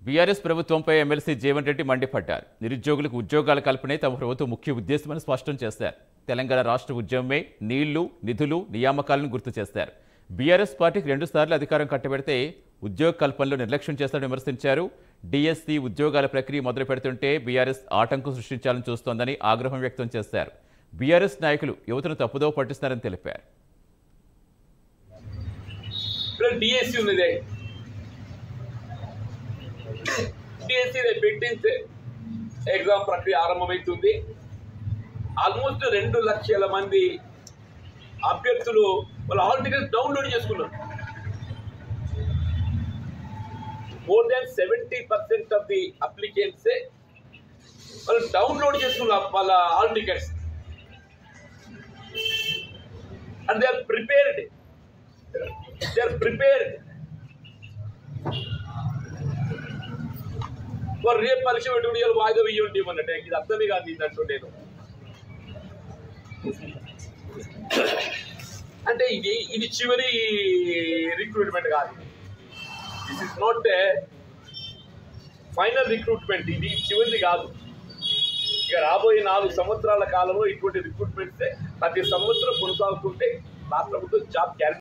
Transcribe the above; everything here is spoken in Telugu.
బీఆర్ఎస్ ప్రభుత్వంపై ఎమ్మెల్సీ జీవన్ రెడ్డి మండిపడ్డారు నిరుద్యోగులకు ఉద్యోగాల కల్పనే తమ ప్రభుత్వం ముఖ్య ఉద్దేశమని స్పష్టం చేశారు తెలంగాణ రాష్ట్ర ఉద్యమమే నీళ్లు నిధులు నియామకాలను గుర్తు చేశారు బీఆర్ఎస్ పార్టీకి రెండుసార్లు అధికారం కట్టబెడితే ఉద్యోగ కల్పనలో నిర్లక్ష్యం చేస్తారని విమర్శించారు డిఎస్సి ఉద్యోగాల ప్రక్రియ మొదలు పెడుతుంటే బీఆర్ఎస్ ఆటంకం సృష్టించాలని చూస్తోందని ఆగ్రహం వ్యక్తం చేశారు బీఆర్ఎస్ నాయకులు యువతను తప్పుదో పట్టిస్తున్నారని తెలిపారు ఇప్పుడు డిఎస్సి ఉన్నదే డిఎస్సి రేపు పెట్టించే ఎగ్జామ్ ప్రక్రియ ఆరంభమవుతుంది ఆల్మోస్ట్ రెండు లక్షల మంది అభ్యర్థులు వాళ్ళ హాల్ టికెట్స్ డౌన్లోడ్ చేసుకున్నారు more than seventy percent of the అప్లికెంట్సే వాళ్ళు డౌన్లోడ్ చేసుకున్నారు వాళ్ళ hall tickets and they are prepared they are prepared వారు రేపు పరీక్ష పెట్టుకుని ఇవాళ వాయిదా వెయ్యి అన్నట్టు ఇది అర్థమే కాదు ఇది అంటూ నేను అంటే ఇది ఇది చివరి రిక్రూట్మెంట్ కాదు this is not a final recruitment ఇది చివరిది కాదు ఇక రాబోయే నాలుగు సంవత్సరాల కాలంలో ఇటువంటి రిక్రూట్మెంట్స్ ప్రతి సంవత్సరం కొనసాగుతుంటే రాష్ట్ర ప్రభుత్వం జాబ్ క్యారెక్టర్